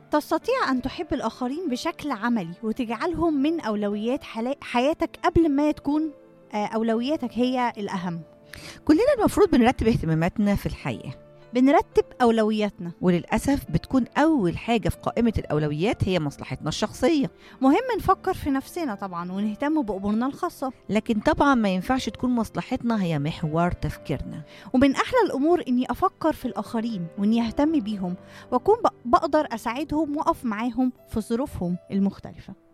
تستطيع أن تحب الآخرين بشكل عملي وتجعلهم من أولويات حلا- حياتك قبل ما تكون آه، أولوياتك هي الأهم كلنا المفروض بنرتب اهتماماتنا في الحياه بنرتب أولوياتنا وللاسف بتكون اول حاجه في قائمه الاولويات هي مصلحتنا الشخصيه مهم نفكر في نفسنا طبعا ونهتم بأمورنا الخاصة لكن طبعا ما ينفعش تكون مصلحتنا هي محور تفكيرنا ومن أحلى الأمور إني أفكر في الآخرين وإني أهتم بيهم وأكون بق- بقدر أساعدهم وأقف معاهم في ظروفهم المختلفة